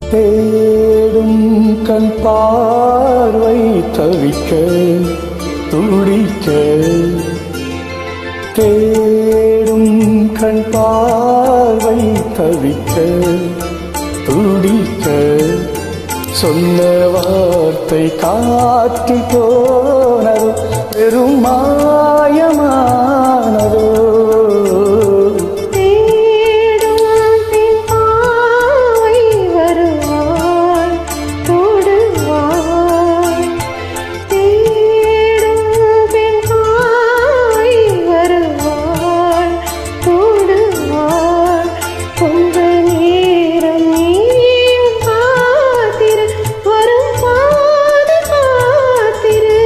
தேடும் கண் பார்வை தவிக்க துடிக்க தேடும் கண் பார்வை தவிக்க துடிக்க சொன்ன வார்த்தை காட்டி போனதோ பெரும் மாயமானதோ தேடும் பின் பாவை வருவாள் தொடுவாள் தேடும் பின் பாவை வருவாள் தொடுவாள் கொஞ்ச நேரம் நீயும் காத்திரு வரும் பாதை காத்திரு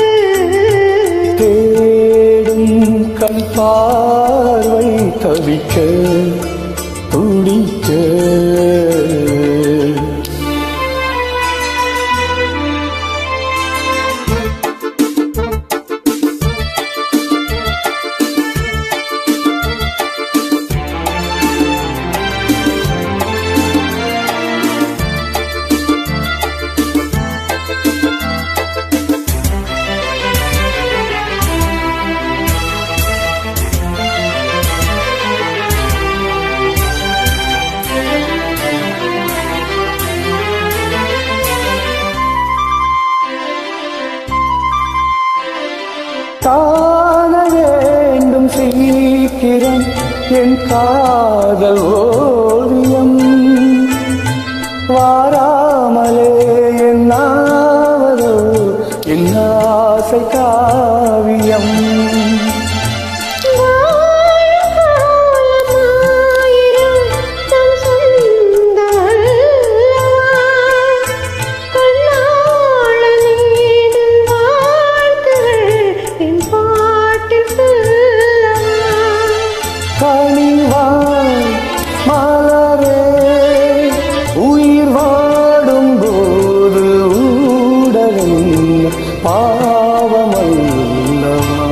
தேடும் கண் பார்வை தவிக்க துடிக்க காண வேண்டும் சீக்கிரம் என் காதல் ஓவியம் வாராமலே என்னாவதோ என் ஆசை காவியம் கனிவாய் மலரே உயிர் வாடும் போது ஊடலின் பாவமல்லவா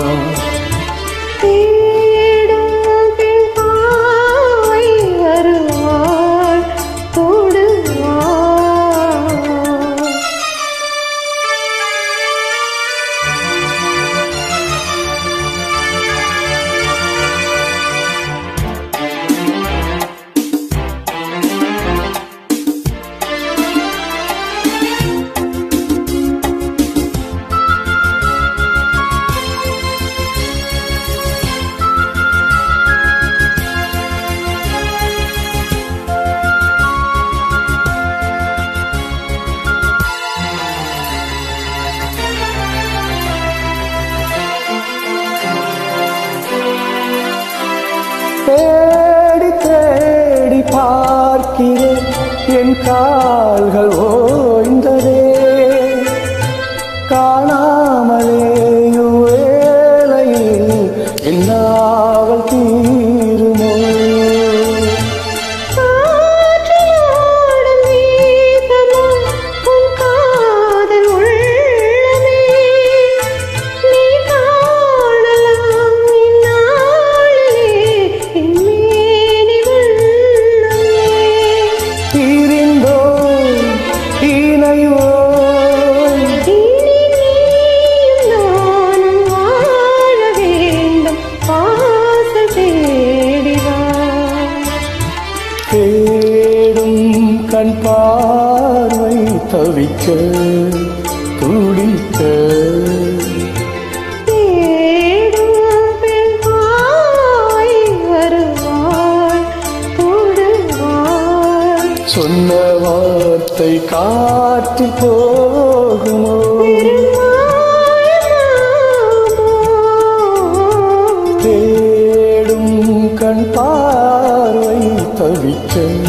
தேடி தேடி பார்க்கிறேன் என் கால்கள் ஓய்ந்ததே காணாமலே வேளையில் என்னாவல் தீருமோ தீரிந்தோ இணைவோ தேடும் கண் பார்வை தவிக்க துடிக்க சொன்ன வார்த்தை காற்று போகுமோ தேடும் கண் பார்வை தவிக்க